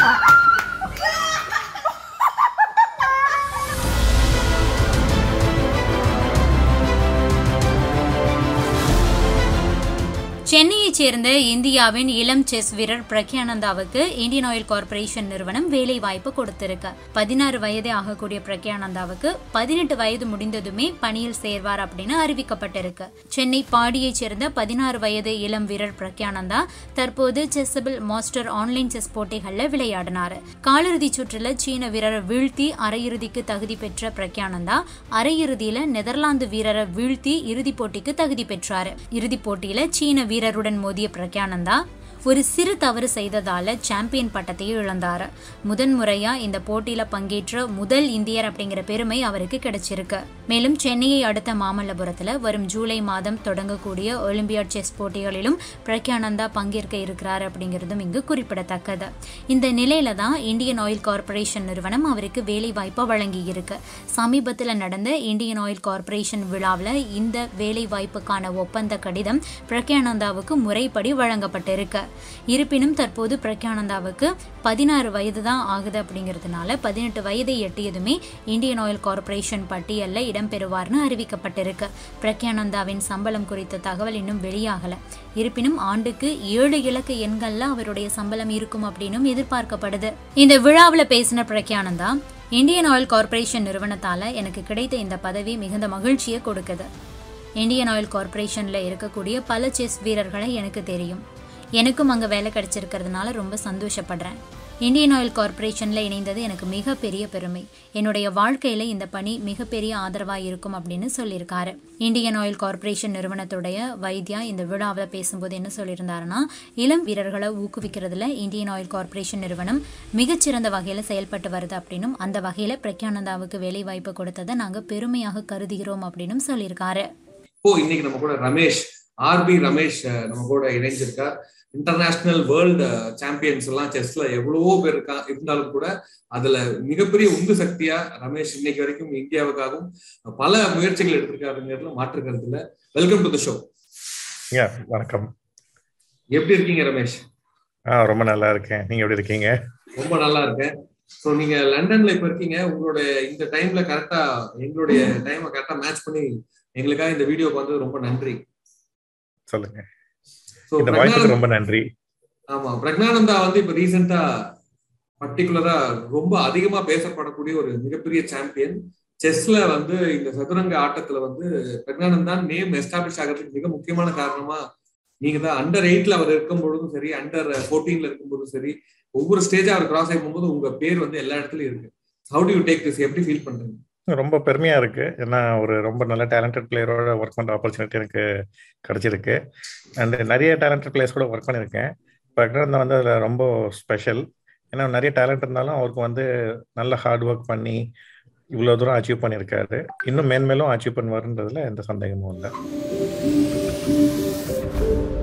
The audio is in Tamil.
சென்னையைச் சேர்ந்த இந்தியாவின் இளம் செஸ் வீரர் பிரக்யானந்தாவுக்கு இந்தியன் ஆயில் கார்ப்பரேஷன் நிறுவனம் வேலை வாய்ப்பு கொடுத்திருக்கு பதினாறு வயதே ஆகக்கூடிய பிரக்யானந்தாவுக்கு பதினெட்டு வயது முடிந்ததுமே பணியில் சேர்வார் அப்படின்னு அறிவிக்கப்பட்டிருக்கு சென்னை பாடியைச் சேர்ந்த பதினாறு வயது இளம் வீரர் பிரக்யானந்தா தற்போது செஸ்ஸபிள் மாஸ்டர் ஆன்லைன் செஸ் போட்டிகளில் விளையாடினார் காலிறுதிச் சுற்றில் சீன வீரரை வீழ்த்தி அரையிறுதிக்கு தகுதி பெற்ற பிரக்யானந்தா அரையிறுதியில நெதர்லாந்து வீரரை வீழ்த்தி இறுதிப் போட்டிக்கு தகுதி பெற்றார் இறுதிப் போட்டியில சீன வீரருடன் மோதிய பிரக்யானந்தா ஒரு சிறு தவறு செய்ததால சாம்பியன் பட்டத்தையே இழந்தார் முதன்முறையா இந்த போட்டியில பங்கேற்ற முதல் இந்தியர் அப்படிங்கிற பெருமை அவருக்கு கிடைச்சிருக்கு மேலும் சென்னையை அடுத்த மாமல்லபுரத்துல வரும் ஜூலை மாதம் தொடங்கக்கூடிய ஒலிம்பியாட் செஸ் போட்டிகளிலும் பிரக்யானந்தா பங்கேற்க இருக்கிறார் அப்படிங்கிறதும் இங்கு குறிப்பிடத்தக்கது இந்த நிலையில தான் இந்தியன் ஆயில் கார்ப்பரேஷன் நிறுவனம் அவருக்கு வேலை வாய்ப்பை வழங்கி இருக்கு சமீபத்தில் நடந்த இந்தியன் ஆயில் கார்ப்பரேஷன் விழாவில் இந்த வேலை வாய்ப்புக்கான ஒப்பந்த கடிதம் பிரக்யானந்தாவுக்கு முறைப்படி வழங்கப்பட்டிருக்கு இருப்பினும் தற்போது பிரக்யானந்தாவுக்கு பதினாறு வயது தான் ஆகுது அப்படிங்கிறதுனால பதினெட்டு வயதை எட்டியதுமே இந்தியன் ஆயில் கார்ப்பரேஷன் பட்டியலில் இடம்பெறுவார்னு அறிவிக்கப்பட்டிருக்கு பிரக்யானந்தாவின் சம்பளம் குறித்த தகவல் இன்னும் வெளியாகல இருப்பினும் ஆண்டுக்கு ஏழு இலக்கு எண்கள்ல அவருடைய சம்பளம் இருக்கும் அப்படின்னும் எதிர்பார்க்கப்படுது இந்த விழாவில் பேசின பிரக்யானந்தா இந்தியன் ஆயில் கார்ப்பரேஷன் நிறுவனத்தால எனக்கு கிடைத்த இந்த பதவி மிகுந்த மகிழ்ச்சியை கொடுக்குது இந்தியன் ஆயில் கார்ப்பரேஷன்ல இருக்கக்கூடிய பல செஸ் வீரர்களை எனக்கு தெரியும் எனக்கும் அங்கே வேலை கிடைச்சிருக்கிறதுனால ரொம்ப சந்தோஷப்படுறேன் இந்தியன் ஆயில் கார்ப்பரேஷனில் இணைந்தது எனக்கு மிகப்பெரிய பெருமை என்னுடைய வாழ்க்கையில் இந்த பணி மிகப்பெரிய ஆதரவாக இருக்கும் அப்படின்னு சொல்லியிருக்காரு இந்தியன் ஆயில் கார்ப்பரேஷன் நிறுவனத்துடைய வைத்தியா இந்த விழாவில் பேசும்போது என்ன சொல்லியிருந்தாருன்னா இளம் வீரர்களை ஊக்குவிக்கிறதுல இந்தியன் ஆயில் கார்ப்பரேஷன் நிறுவனம் மிகச்சிறந்த வகையில் செயல்பட்டு வருது அப்படின்னும் அந்த வகையில் பிரக்யானந்தாவுக்கு வேலை வாய்ப்பு கொடுத்ததை நாங்கள் பெருமையாக கருதுகிறோம் அப்படின்னும் சொல்லியிருக்காரு இப்போ இன்னைக்கு நம்ம கூட ரமேஷ் ஆர்பி ரமேஷ் நம்ம கூட இணைஞ்சிருக்கார் இன்டர்நேஷனல் வேர்ல்டு சாம்பியன்ஸ் எல்லாம் செஸ்ல எவ்வளவோ பேர் இருக்கா இருந்தாலும் கூட அதுல மிகப்பெரிய உந்து சக்தியா ரமேஷ் இன்னைக்கு வரைக்கும் இந்தியாவுக்காகவும் பல முயற்சிகள் எடுத்திருக்காருங்கிறதுல மாற்று கருத்து இல்ல வெல்கம் டு த ஷோ வணக்கம் எப்படி இருக்கீங்க ரமேஷ் ஆ ரொம்ப நல்லா இருக்கேன் நீங்க எப்படி இருக்கீங்க ரொம்ப நல்லா இருக்கேன் ஸோ நீங்க லண்டன்ல இப்ப இருக்கீங்க உங்களோட இந்த டைம்ல கரெக்டா எங்களுடைய டைமை கரெக்டா மேட்ச் பண்ணி எங்களுக்காக இந்த வீடியோக்கு வந்தது ரொம்ப நன்றி சொல்லுங்க இந்த வாய்ப்புக்கு ரொம்ப நன்றி ஆமா பிரக்னானந்தா வந்து இப்ப ரீசெண்டா பர்டிகுலரா ரொம்ப அதிகமா பேசப்படக்கூடிய ஒரு மிகப்பெரிய சாம்பியன் செஸ்ல வந்து இந்த சதுரங்க ஆட்டத்துல வந்து பிரக்னானந்தான் நேம் எஸ்டாப்ளிஷ் ஆகிறதுக்கு மிக முக்கியமான காரணமா நீங்க தான் அண்டர் எயிட்ல அவர் இருக்கும் பொழுதும் சரி அண்டர் ஃபோர்டீன்ல இருக்கும் போதும் சரி ஒவ்வொரு ஸ்டேஜா அவர் கிராஸ் ஆகும் போது உங்க பேர் வந்து எல்லா இடத்துலயும் இருக்கு how do you take this எப்படி ஃபீல் பண்றீங்க ரொம்ப பெருமையா இருக்கு ஏன்னா ஒரு ரொம்ப நல்ல டேலண்டட் பிளேயரோட ஒர்க் பண்ற ஆப்பர்ச்சுனிட்டி எனக்கு கிடைச்சிருக்கு அண்ட் நிறைய டேலண்டட் பிளேயர்ஸ் கூட ஒர்க் பண்ணியிருக்கேன் பிரக்னந்தா வந்து அதில் ரொம்ப ஸ்பெஷல் ஏன்னா நிறைய டேலண்ட் இருந்தாலும் அவருக்கு வந்து நல்ல ஹார்ட் ஒர்க் பண்ணி இவ்வளோ தூரம் அச்சீவ் பண்ணியிருக்காரு இன்னும் மேன்மேலும் அச்சீவ் பண்ணுவாருன்றதுல எந்த சந்தேகமும் இல்லை